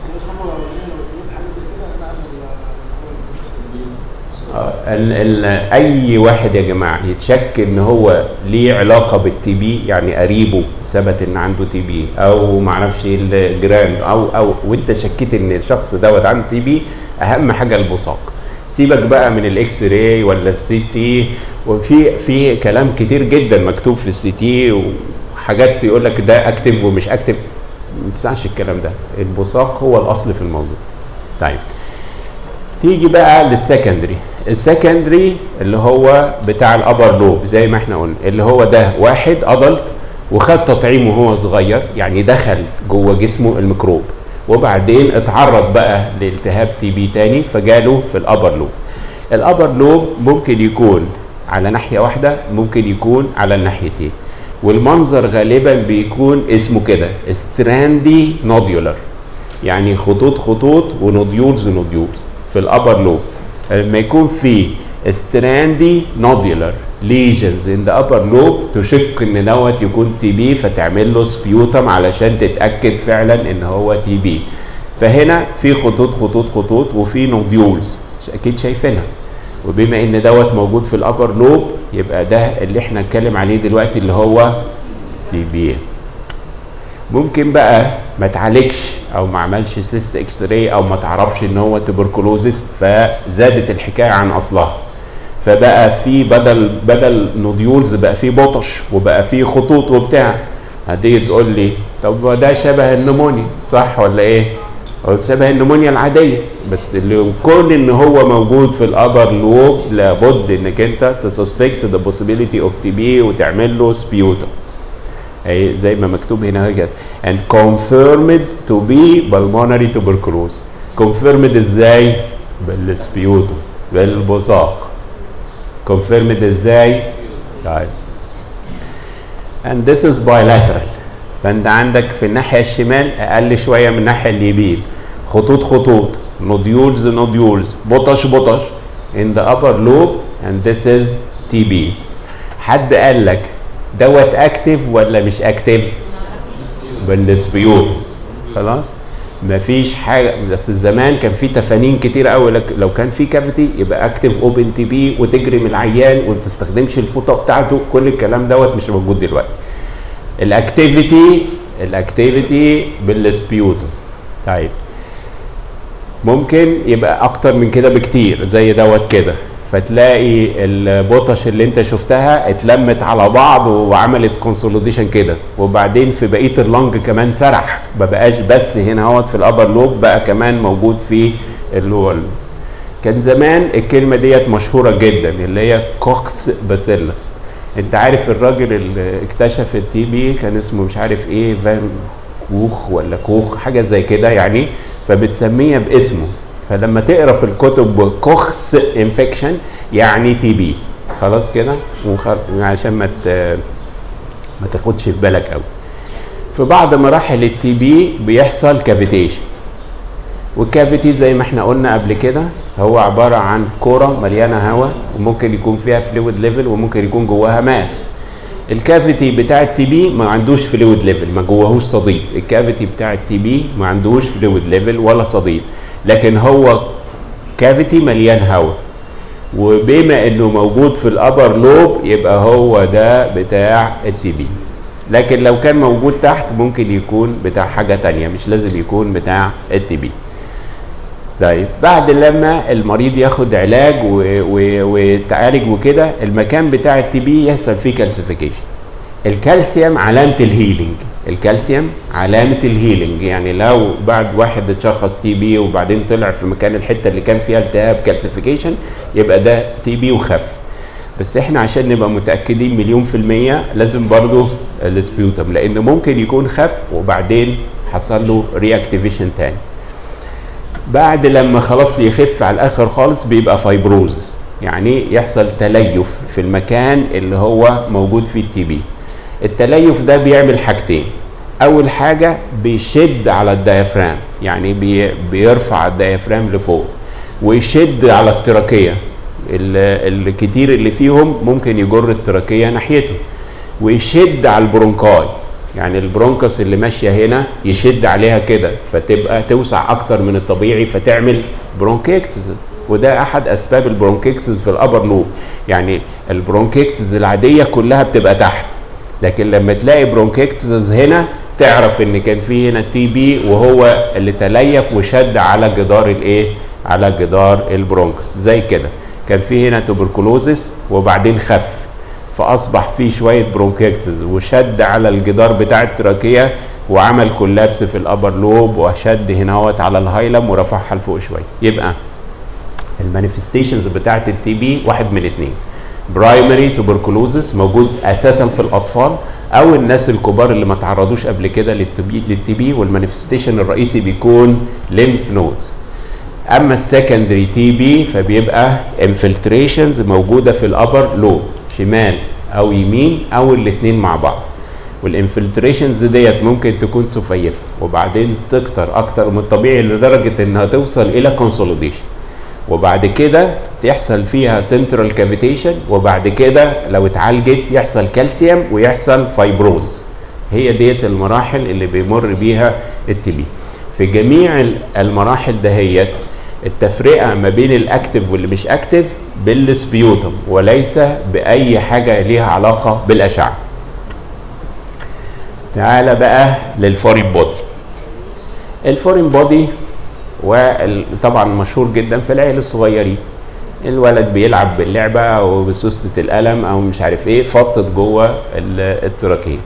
ال ال اي واحد يا جماعه يتشك ان هو ليه علاقه بالتي بي يعني قريبه ثبت ان عنده تي بي او ما اعرفش الجيران او او وانت شكيت ان الشخص دوت عنده تي بي اهم حاجه البصاق سيبك بقى من الاكس راي ولا السي تي وفي في كلام كتير جدا مكتوب في السي تي وحاجات يقول لك ده اكتف ومش اكتف ما تسمعش الكلام ده البصاق هو الاصل في الموضوع طيب تيجي بقى للسكندري السكندري اللي هو بتاع الابر لوب زي ما احنا قلنا اللي هو ده واحد ادلت وخد تطعيم وهو صغير يعني دخل جوه جسمه الميكروب وبعدين اتعرض بقى لالتهاب تي بي تاني فجاله في الابر لوب الابر لوب ممكن يكون على ناحيه واحده ممكن يكون على الناحيتين والمنظر غالبا بيكون اسمه كده ستراندي نوديولر يعني خطوط خطوط ونوديولز نوديولز في الابر لوب لما يكون في ستراندي نوديولر ليجنز ان ذا ابر لوب تشك ان دوت يكون تي بي فتعمل له سبيوتم علشان تتاكد فعلا ان هو تي بي فهنا في خطوط خطوط خطوط وفي نوديولز اكيد شايفينها وبما ان دوت موجود في الابر لوب يبقى ده اللي احنا نتكلم عليه دلوقتي اللي هو تي بي ممكن بقى ما تعالجش او ما عملش سيست اكس راي او ما تعرفش ان هو تبركلوزس فزادت الحكايه عن اصلها فبقى في بدل بدل نوديولز بقى في بطش وبقى في خطوط وبتاع هتيجي تقول لي طب ما ده شبه النمونيا صح ولا ايه؟ هو شبه النمونيا العاديه بس اللي كون ان هو موجود في الابر لوب لابد انك انت تسسبكت ذا possibility اوف تي بي وتعمل له سبيوتم اهي زي ما مكتوب هنا كده and confirmed to be pulmonary tuberculosis confirmed ازاي بالسبيوتم بالبصاق confirmed ازاي طيب and this is bilateral فانت عندك في الناحيه الشمال اقل شويه من الناحيه اليمين خطوط خطوط نوديولز نوديولز بطش بطش in the upper lobe and this is TB حد قال لك دوت اكتف ولا مش اكتف بالسبيوت خلاص مفيش حاجه بس زمان كان في تفانين كتير قوي لك لو كان في كافيتي يبقى اكتف اوبن تي بي وتجري العيان وما تستخدمش الفوطه بتاعته كل الكلام دوت مش موجود دلوقتي الاكتيفيتي الاكتيفيتي بالسبيوتم طيب ممكن يبقى اكتر من كده بكتير زي دوت كده فتلاقي البطش اللي انت شفتها اتلمت على بعض وعملت كونسوليديشن كده وبعدين في بقيه اللنج كمان سرح ما بقاش بس هنا اهوت في الابر لوب بقى كمان موجود في اللور كان زمان الكلمه ديت مشهوره جدا اللي هي كوكس باسيلس انت عارف الراجل اللي اكتشف التي بي كان اسمه مش عارف ايه فان كوخ ولا كوخ حاجه زي كده يعني فبتسميه باسمه فلما تقرا في الكتب كوخس انفكشن يعني تي بي خلاص كده وخر... عشان ما ت... ما تاخدش في بالك قوي في بعض مراحل التي بي بيحصل كافيتيشن والكافيتي زي ما احنا قلنا قبل كده هو عباره عن كوره مليانه هواء وممكن يكون فيها فلويد ليفل وممكن يكون جواها ماس الكافيتي بتاع التي بي ما عندوش فلويد ليفل ما جواهوش صديد الكافيتي بتاع التي بي ما عندوش فلويد ليفل ولا صديد لكن هو كافيتي مليان هواء وبما انه موجود في الابر لوب يبقى هو ده بتاع التي بي لكن لو كان موجود تحت ممكن يكون بتاع حاجه تانية مش لازم يكون بتاع التي بي طيب بعد لما المريض ياخد علاج ويتعالج وكده المكان بتاع التي بي يحصل فيه كالسيفيكيشن الكالسيوم علامه الهيلينج الكالسيوم علامه الهيلينج يعني لو بعد واحد اتشخص تي بي وبعدين طلع في مكان الحته اللي كان فيها التهاب كالسيفيكيشن يبقى ده تي بي وخف بس احنا عشان نبقى متاكدين مليون في الميه لازم برضو السبيوتم لان ممكن يكون خف وبعدين حصل له رياكتيفيشن تاني بعد لما خلاص يخف على الاخر خالص بيبقى فايبروزس يعني يحصل تليف في المكان اللي هو موجود فيه التي بي التليف ده بيعمل حاجتين اول حاجه بيشد على الديافرام يعني بي بيرفع الديافرام لفوق ويشد على التراكيه الكتير اللي فيهم ممكن يجر التراكيه ناحيته ويشد على البرونكاي يعني البرونكس اللي ماشيه هنا يشد عليها كده فتبقى توسع اكتر من الطبيعي فتعمل برونكيكتسز وده احد اسباب البرونكيكتسز في الابر لوب يعني البرونكيكتسز العاديه كلها بتبقى تحت لكن لما تلاقي برونكيكتسز هنا تعرف ان كان في هنا تي بي وهو اللي تليف وشد على جدار الايه على جدار البرونكس زي كده كان في هنا توبركلوزس وبعدين خف فاصبح في شويه برونكيكتسز وشد على الجدار بتاع التراكيه وعمل كولابس في الابر لوب وشد هنا على الهايلم ورفعها لفوق شويه يبقى المانيفستيشنز بتاعت التي بي واحد من الاثنين برايمري توبركلوزس موجود اساسا في الاطفال او الناس الكبار اللي ما تعرضوش قبل كده للتبي للتي بي والمانيفستيشن الرئيسي بيكون ليمف نودز اما السكندري تي بي فبيبقى انفلتريشنز موجوده في الابر لوب شمال او يمين او الاثنين مع بعض والانفلتريشنز ديت ممكن تكون سفيفه وبعدين تكتر اكتر من الطبيعي لدرجه انها توصل الى كونسوليديشن وبعد كده تحصل فيها سنترال كافيتيشن وبعد كده لو اتعالجت يحصل كالسيوم ويحصل فايبروز هي ديت المراحل اللي بيمر بيها التي بي في جميع ال- المراحل دهيت التفرقه ما بين الاكتف واللي مش اكتف بالسبيوتم وليس باي حاجه ليها علاقه بالاشعه تعالى بقى للفورين بودي الفورين بودي وطبعا مشهور جدا في العيال الصغيرين الولد بيلعب باللعبه او بسوسته القلم او مش عارف ايه فطت جوه ال- التراكيه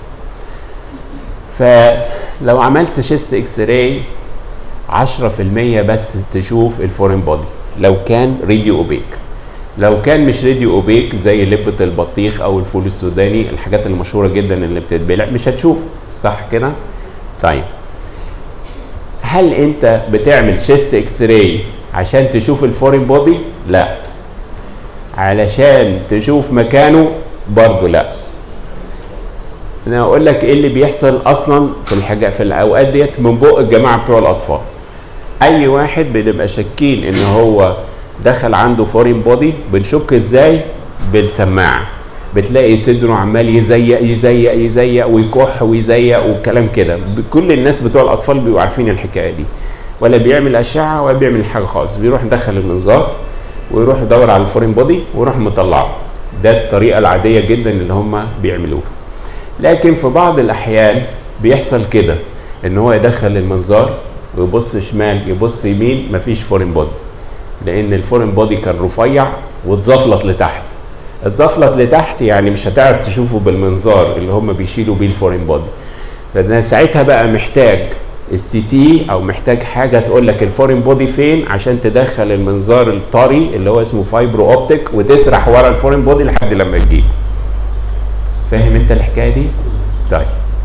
فلو عملت شيست اكس راي 10% بس تشوف الفورين بودي لو كان راديو اوبيك لو كان مش راديو اوبيك زي لبة البطيخ او الفول السوداني الحاجات المشهورة جدا اللي بتتبلع مش هتشوف صح كده طيب هل انت بتعمل شيست اكس راي عشان تشوف الفورين بودي لا علشان تشوف مكانه برضه لا انا اقول لك ايه اللي بيحصل اصلا في الحاجات في الاوقات ديت من بق الجماعه بتوع الاطفال اي واحد بنبقى شاكين ان هو دخل عنده فورين بودي بنشك ازاي بالسماعه بتلاقي صدره عمال يزيق يزيق يزيق ويكح ويزيق والكلام كده كل الناس بتوع الاطفال بيبقوا عارفين الحكايه دي ولا بيعمل اشعه ولا بيعمل حاجه خالص بيروح يدخل المنظار ويروح يدور على الفورين بودي ويروح مطلعه ده الطريقه العاديه جدا اللي هم بيعملوها لكن في بعض الاحيان بيحصل كده ان هو يدخل المنظار ويبص شمال يبص يمين مفيش فورين بودي لان الفورين بودي كان رفيع واتزفلط لتحت اتزفلط لتحت يعني مش هتعرف تشوفه بالمنظار اللي هم بيشيلوا بيه الفورين بودي فانا ساعتها بقى محتاج السي تي او محتاج حاجه تقول لك الفورين بودي فين عشان تدخل المنظار الطري اللي هو اسمه فايبرو اوبتيك وتسرح ورا الفورين بودي لحد لما تجيب فاهم انت الحكايه دي طيب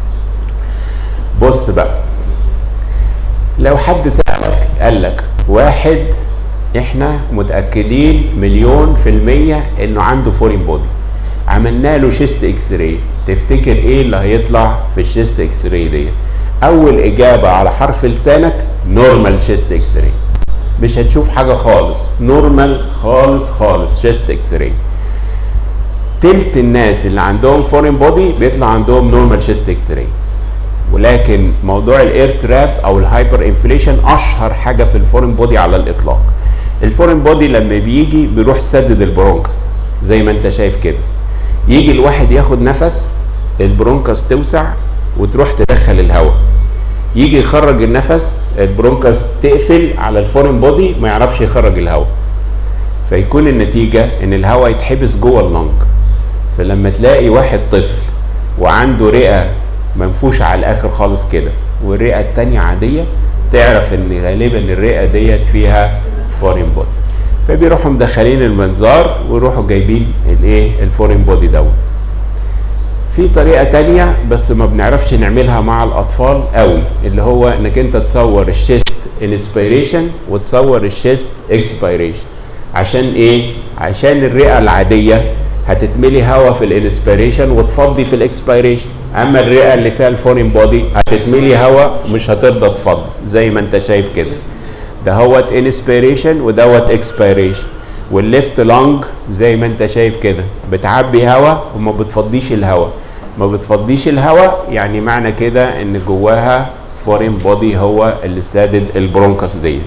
بص بقى لو حد سألك قال لك واحد احنا متأكدين مليون في المية انه عنده فورين بودي عملنا له شيست اكس راي تفتكر ايه اللي هيطلع في الشيست اكس راي دي اول اجابة على حرف لسانك نورمال شيست اكس راي مش هتشوف حاجة خالص نورمال خالص خالص شيست اكس راي تلت الناس اللي عندهم فورين بودي بيطلع عندهم نورمال شيست اكس راي ولكن موضوع الاير تراب او الهايبر انفليشن اشهر حاجه في الفورين بودي على الاطلاق الفورين بودي لما بيجي بيروح سدد البرونكس زي ما انت شايف كده يجي الواحد ياخد نفس البرونكس توسع وتروح تدخل الهواء يجي يخرج النفس البرونكس تقفل على الفورين بودي ما يعرفش يخرج الهواء فيكون النتيجه ان الهواء يتحبس جوه اللنج فلما تلاقي واحد طفل وعنده رئه منفوشة على الآخر خالص كده والرئة التانية عادية تعرف إن غالبا الرئة ديت فيها فورين بودي فبيروحوا مدخلين المنظار ويروحوا جايبين الايه الفورين بودي دوت في طريقة تانية بس ما بنعرفش نعملها مع الأطفال قوي اللي هو إنك أنت تصور الشيست انسبيريشن وتصور الشيست اكسبيريشن عشان إيه؟ عشان الرئة العادية هتتملي هواء في الانسبيريشن وتفضي في الاكسبيريشن اما الرئه اللي فيها الفورين بودي هتتملي هواء مش هترضى تفضي زي ما انت شايف كده دهوت انسبيريشن ودوت اكسبيريشن والليفت لانج زي ما انت شايف كده بتعبي هواء وما بتفضيش الهواء ما بتفضيش الهواء يعني معنى كده ان جواها فورين بودي هو اللي سادد البرونكس دي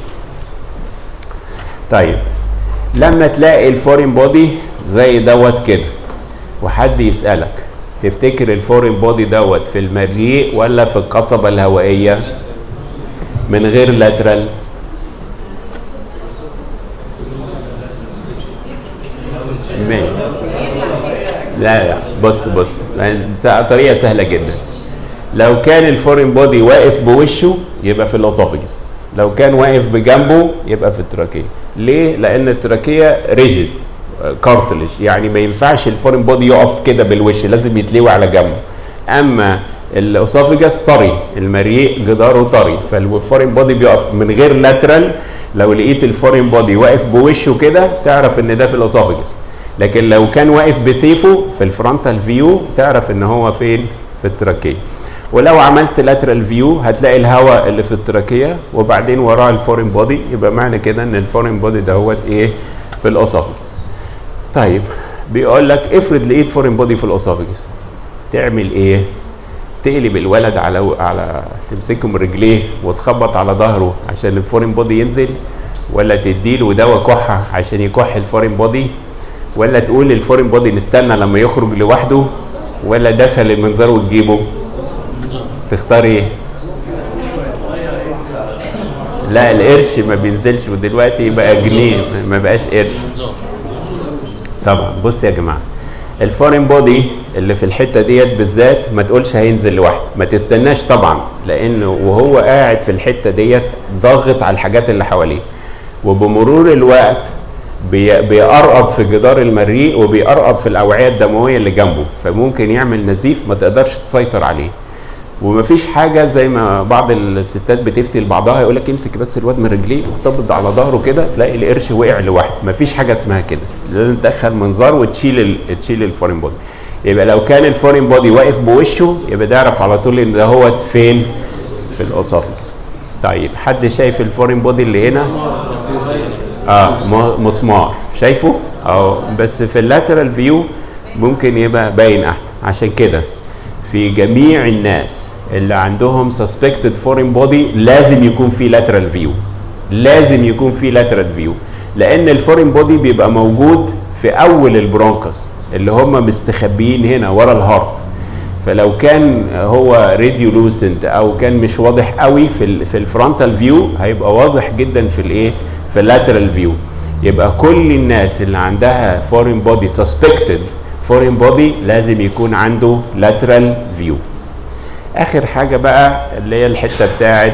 طيب لما تلاقي الفورين بودي زي دوت كده وحد يسألك تفتكر الفورين بودي دوت في المريء ولا في القصبة الهوائية من غير لاترال ماشي. لا لا بص بص طريقة سهلة جدا لو كان الفورين بودي واقف بوشه يبقى في الاسوفجس لو كان واقف بجنبه يبقى في التراكية ليه؟ لأن التراكية ريجيد كارتلج يعني ما ينفعش الفورين بودي يقف كده بالوش لازم يتلوي على جنبه اما الاسوفجاس طري المريء جداره طري فالفورين بودي بيقف من غير لاترال لو لقيت الفورين بودي واقف بوشه كده تعرف ان ده في الاسوفجاس لكن لو كان واقف بسيفه في الفرونتال فيو تعرف ان هو فين في التراكيه ولو عملت لاترال فيو هتلاقي الهواء اللي في التراكيه وبعدين وراه الفورين بودي يبقى معنى كده ان الفورين بودي دهوت ايه في الاسوفجس طيب بيقول لك افرض لقيت فورين بودي في الاسوفجس تعمل ايه تقلب الولد على على تمسكه من رجليه وتخبط على ظهره عشان الفورين بودي ينزل ولا تديله دواء كحه عشان يكح الفورين بودي ولا تقول للفورين بودي نستنى لما يخرج لوحده ولا دخل المنظار وتجيبه تختار ايه لا القرش ما بينزلش ودلوقتي بقى جنيه ما بقاش قرش طبعا بص يا جماعه الفورين بودي اللي في الحته ديت بالذات ما تقولش هينزل لوحده ما تستناش طبعا لانه وهو قاعد في الحته ديت ضاغط على الحاجات اللي حواليه وبمرور الوقت بي- بيقرقض في جدار المريء وبيقرقض في الاوعيه الدمويه اللي جنبه فممكن يعمل نزيف ما تقدرش تسيطر عليه ومفيش حاجه زي ما بعض الستات بتفتي لبعضها يقول لك امسك بس الواد من رجليه وتقبض على ظهره كده تلاقي القرش وقع لوحده مفيش حاجه اسمها كده لازم تدخل منظار وتشيل ال... تشيل الفورين بودي يبقى لو كان الفورين بودي واقف بوشه يبقى تعرف على طول ان ده هو فين في الاسوفجس طيب حد شايف الفورين بودي اللي هنا اه م- مسمار شايفه اه بس في اللاترال فيو ممكن يبقى باين احسن عشان كده في جميع الناس اللي عندهم suspected foreign body لازم يكون في lateral view لازم يكون في lateral view لان الفورين بودي بيبقى موجود في اول البرونكس اللي هم مستخبيين هنا ورا الهارت فلو كان هو راديولوسنت او كان مش واضح قوي في ال في الفرونتال فيو هيبقى واضح جدا في الايه في اللاترال فيو يبقى كل الناس اللي عندها فورين بودي سسبكتد فورين بودي لازم يكون عنده لاترال فيو اخر حاجه بقى اللي هي الحته بتاعت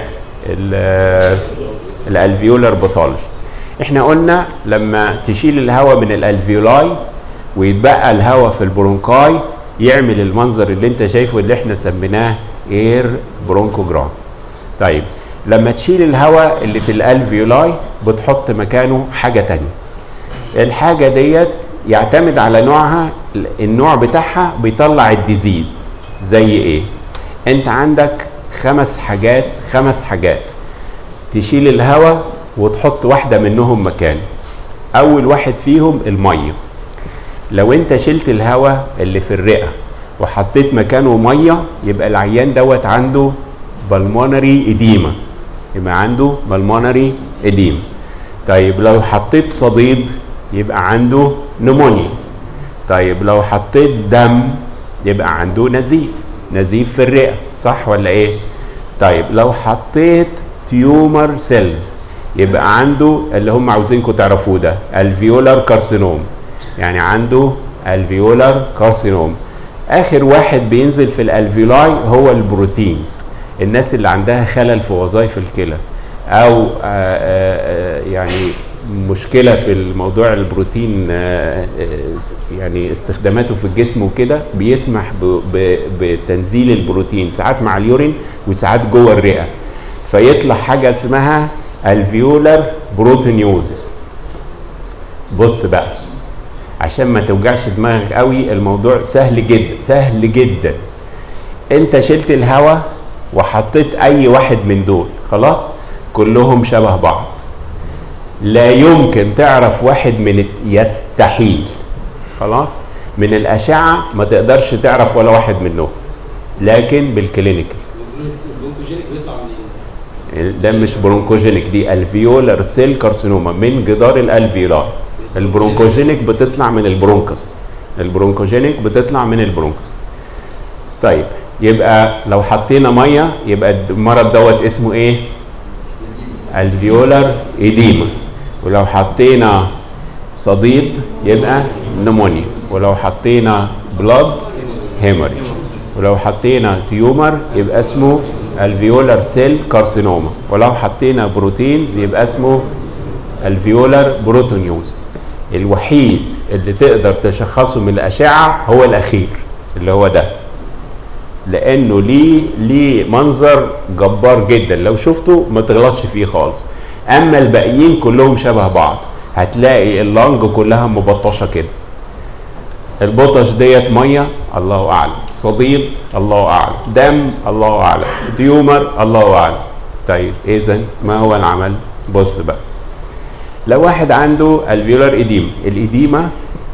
الالفيولار باثولوجي احنا قلنا لما تشيل الهواء من الالفيولاي ويتبقى الهواء في البرونكاي يعمل المنظر اللي انت شايفه اللي احنا سميناه اير برونكوجرام طيب لما تشيل الهواء اللي في الالفيولاي بتحط مكانه حاجه تانية الحاجه ديت يعتمد على نوعها النوع بتاعها بيطلع الديزيز زي ايه انت عندك خمس حاجات خمس حاجات تشيل الهواء وتحط واحده منهم مكان اول واحد فيهم الميه لو انت شلت الهواء اللي في الرئه وحطيت مكانه ميه يبقى العيان دوت عنده بالمونري اديما يبقى عنده بالمونري اديما طيب لو حطيت صديد يبقى عنده نمونيا طيب لو حطيت دم يبقى عنده نزيف نزيف في الرئه صح ولا ايه طيب لو حطيت تيومر سيلز يبقى عنده اللي هم عاوزينكم تعرفوه ده الفيولار كارسينوم يعني عنده الفيولار كارسينوم اخر واحد بينزل في الالفيولاي هو البروتينز الناس اللي عندها خلل في وظائف الكلى او آآ آآ يعني مشكله في الموضوع البروتين آآ يعني استخداماته في الجسم وكده بيسمح ب- ب- بتنزيل البروتين ساعات مع اليورين وساعات جوه الرئه فيطلع حاجه اسمها الفيولار بروتينيوزس بص بقى عشان ما توجعش دماغك قوي الموضوع سهل جدا سهل جدا انت شلت الهواء وحطيت اي واحد من دول خلاص كلهم شبه بعض لا يمكن تعرف واحد من الت- يستحيل خلاص من الاشعه ما تقدرش تعرف ولا واحد منهم لكن بالكلينيكال البونكوجينيك بيطلع منين؟ ده مش برونكوجينيك دي الفيولار سيل كارسينوما من جدار الالفيولاي البرونكوجينيك بتطلع من البرونكس البرونكوجينيك بتطلع من البرونكس طيب يبقى لو حطينا ميه يبقى المرض دوت اسمه ايه الفيولار ايديما ولو حطينا صديد يبقى نمونيا ولو حطينا بلاد هيموريج ولو حطينا تيومر يبقى اسمه الفيولار سيل كارسينوما ولو حطينا بروتين يبقى اسمه الفيولار بروتونيوز الوحيد اللي تقدر تشخصه من الاشعه هو الاخير اللي هو ده لانه ليه ليه منظر جبار جدا لو شفته ما تغلطش فيه خالص اما الباقيين كلهم شبه بعض هتلاقي اللنج كلها مبطشه كده البطش ديت ميه الله اعلم صديد الله اعلم دم الله اعلم تيومر الله اعلم طيب اذا ما هو العمل بص بقى لو واحد عنده الفيولار ايديما الايديما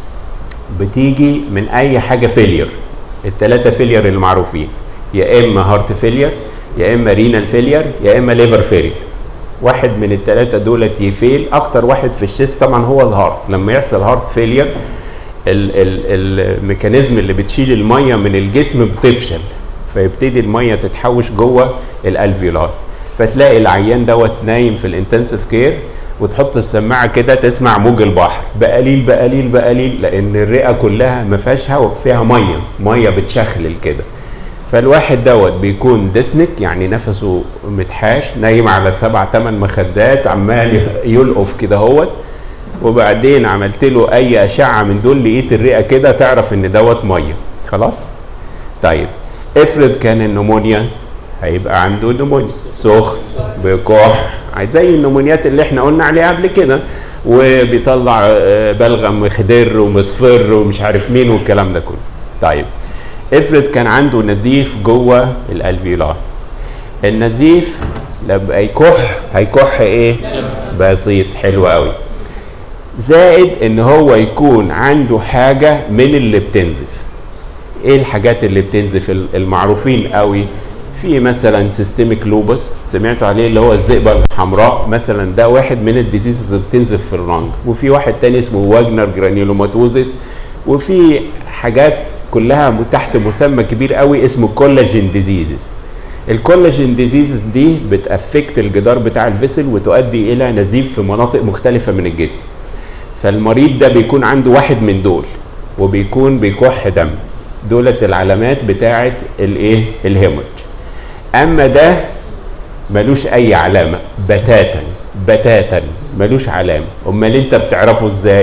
بتيجي من اي حاجه فيلير الثلاثه فيلير المعروفين يا اما هارت فيلير يا اما رينال فيلير يا اما ليفر فيلير واحد من الثلاثه دولت يفيل اكتر واحد في الشيست طبعا هو الهارت لما يحصل هارت فيلير ال- ال- الميكانيزم اللي بتشيل الميه من الجسم بتفشل فيبتدي الميه تتحوش جوه الالفيولار فتلاقي العيان دوت نايم في الانتنسيف كير وتحط السماعه كده تسمع موج البحر بقليل بقليل بقليل لان الرئه كلها ما فيهاش هواء فيها ميه ميه بتشخلل كده فالواحد دوت بيكون ديسنك يعني نفسه متحاش نايم على سبع ثمان مخدات عمال يلقف كده هوت وبعدين عملت له اي اشعه من دول لقيت الرئه كده تعرف ان دوت ميه خلاص طيب افرض كان النمونيا هيبقى عنده نمونيا سخن بكح زي النمونيات اللي احنا قلنا عليها قبل كده وبيطلع آه، بلغم مخدر ومصفر ومش عارف مين والكلام ده كله طيب افرض كان عنده نزيف جوه الالفيولار النزيف لما يكح هيكح ايه بسيط حلو قوي زائد ان هو يكون عنده حاجه من اللي بتنزف ايه الحاجات اللي بتنزف ال- المعروفين قوي في مثلا سيستميك لوبس سمعتوا عليه اللي هو الذئبه الحمراء مثلا ده واحد من الديزيز اللي بتنزف في اللنج وفي واحد تاني اسمه واجنر جرانيولوماتوزيس وفي حاجات كلها تحت مسمى كبير قوي اسمه كولاجين ديزيزز الكولاجين ديزيزز دي بتافكت الجدار بتاع الفيسل وتؤدي الى نزيف في مناطق مختلفه من الجسم فالمريض ده بيكون عنده واحد من دول وبيكون بيكح دم دولت العلامات بتاعه الايه الهيموريج اما ده ملوش اي علامه بتاتا بتاتا ملوش علامه امال انت بتعرفه ازاي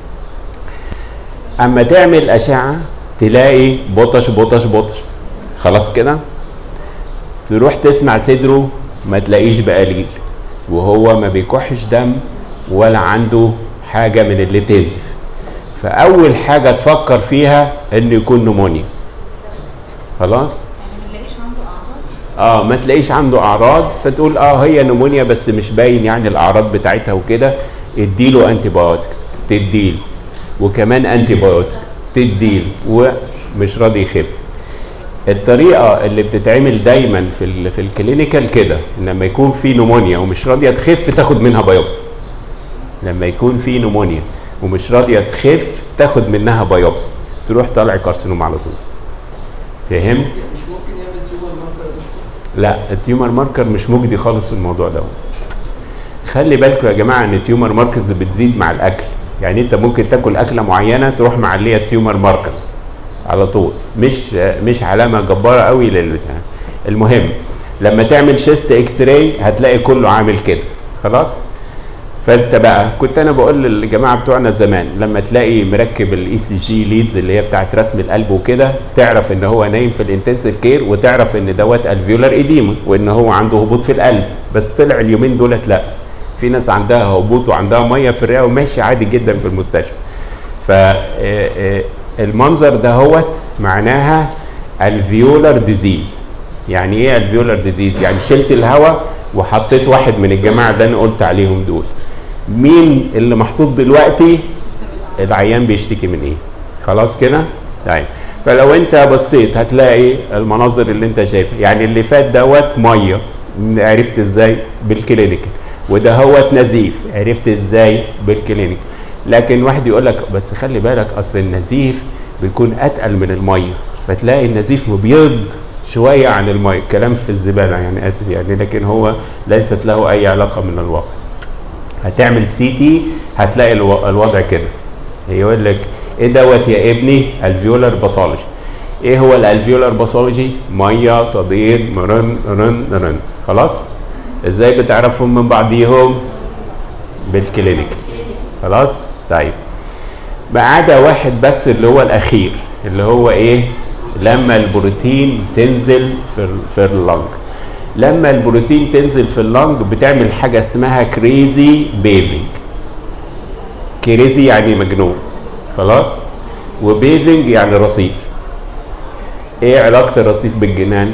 اما تعمل اشعه تلاقي بطش بطش بطش خلاص كده تروح تسمع صدره ما تلاقيش بقليل وهو ما بيكحش دم ولا عنده حاجه من اللي تنزف فاول حاجه تفكر فيها انه يكون نمونيا خلاص يعني ما نلاقيش عنده اعراض اه ما تلاقيش عنده اعراض فتقول اه هي نمونيا بس مش باين يعني الاعراض بتاعتها وكده اديله انتي بايوتكس تديله وكمان انتي بايوتك تديله ومش راضي يخف الطريقه اللي بتتعمل دايما في ال في الكلينيكال كده إن لما يكون في نمونيا ومش راضيه تخف تاخد منها بايوبسي لما يكون في نمونيا ومش راضيه تخف تاخد منها بايوبسي تروح طالع كارسينوم على طول فهمت مش ممكن يعمل تيومر ماركر لا التيومر ماركر مش مجدي خالص في الموضوع ده خلي بالكم يا جماعه ان التيومر ماركرز بتزيد مع الاكل يعني انت ممكن تاكل اكله معينه تروح معليه التيومر ماركرز على طول مش مش علامه جباره قوي لل المهم لما تعمل شيست اكس راي هتلاقي كله عامل كده خلاص فانت بقى كنت انا بقول للجماعه بتوعنا زمان لما تلاقي مركب الاي سي جي ليدز اللي هي بتاعت رسم القلب وكده تعرف ان هو نايم في الانتنسيف كير وتعرف ان دوت الفيولار ايديما وان هو عنده هبوط في القلب بس طلع اليومين دولت لا في ناس عندها هبوط وعندها ميه في الرئه وماشي عادي جدا في المستشفى فالمنظر ده هوت معناها الفيولار ديزيز يعني ايه الفيولار ديزيز يعني شلت الهواء وحطيت واحد من الجماعه اللي انا قلت عليهم دول مين اللي محطوط دلوقتي العيان بيشتكي من ايه خلاص كده طيب فلو انت بصيت هتلاقي المناظر اللي انت شايفها يعني اللي فات دوت ميه عرفت ازاي بالكلينيكال وده هوت نزيف عرفت ازاي بالكلينيك لكن واحد يقول لك بس خلي بالك اصل النزيف بيكون اتقل من الميه فتلاقي النزيف مبيض شويه عن الميه كلام في الزباله يعني اسف يعني لكن هو ليست له اي علاقه من الواقع هتعمل سي تي هتلاقي الو- الوضع كده يقول لك ايه دوت يا ابني الفيولار باثولوجي ايه هو الالفيولار باثولوجي ميه صديد مرن رن رن خلاص ازاي بتعرفهم من بعضيهم بالكلينيك خلاص طيب ما عدا واحد بس اللي هو الاخير اللي هو ايه لما البروتين تنزل في ال- في اللنج لما البروتين تنزل في اللنج بتعمل حاجه اسمها كريزي بيفنج كريزي يعني مجنون خلاص وبيفنج يعني رصيف ايه علاقه الرصيف بالجنان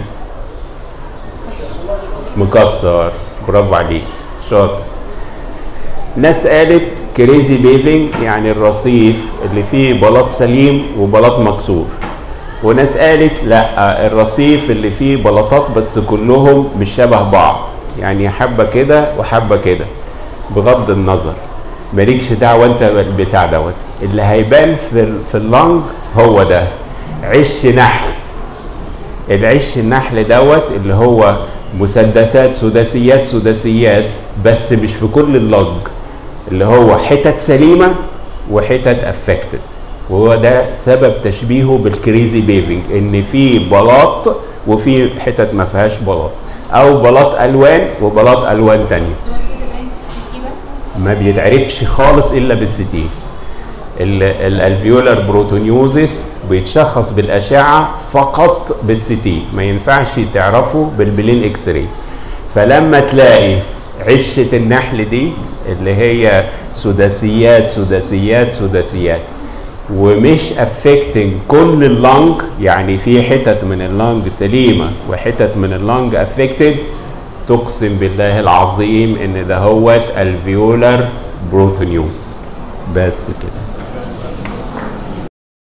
مكسر برافو عليك شاطر ناس قالت كريزي بيفنج يعني الرصيف اللي فيه بلاط سليم وبلاط مكسور وناس قالت لا الرصيف اللي فيه بلاطات بس كلهم مش شبه بعض يعني حبه كده وحبه كده بغض النظر مالكش دعوه انت بالبتاع دوت اللي هيبان في ال- في اللنج هو ده عش نحل العش النحل دوت اللي هو مسدسات سداسيات سداسيات بس مش في كل اللج اللي هو حتت سليمه وحتت افكتد وهو ده سبب تشبيهه بالكريزي بيفنج ان في بلاط وفي حتت ما فيهاش بلاط او بلاط الوان وبلاط الوان تانية هو كده باين في السي تي بس ما بيتعرفش خالص الا بالستين الالفيولار بروتونيوزيس بيتشخص بالاشعه فقط بالستي ما ينفعش تعرفه بالبلين اكس راي فلما تلاقي عشه النحل دي اللي هي سداسيات سداسيات سداسيات ومش افكتنج كل اللنج يعني في حتت من اللنج سليمه وحتت من اللنج افكتد تقسم بالله العظيم ان ده هوت الفيولار بروتونيوز بس كده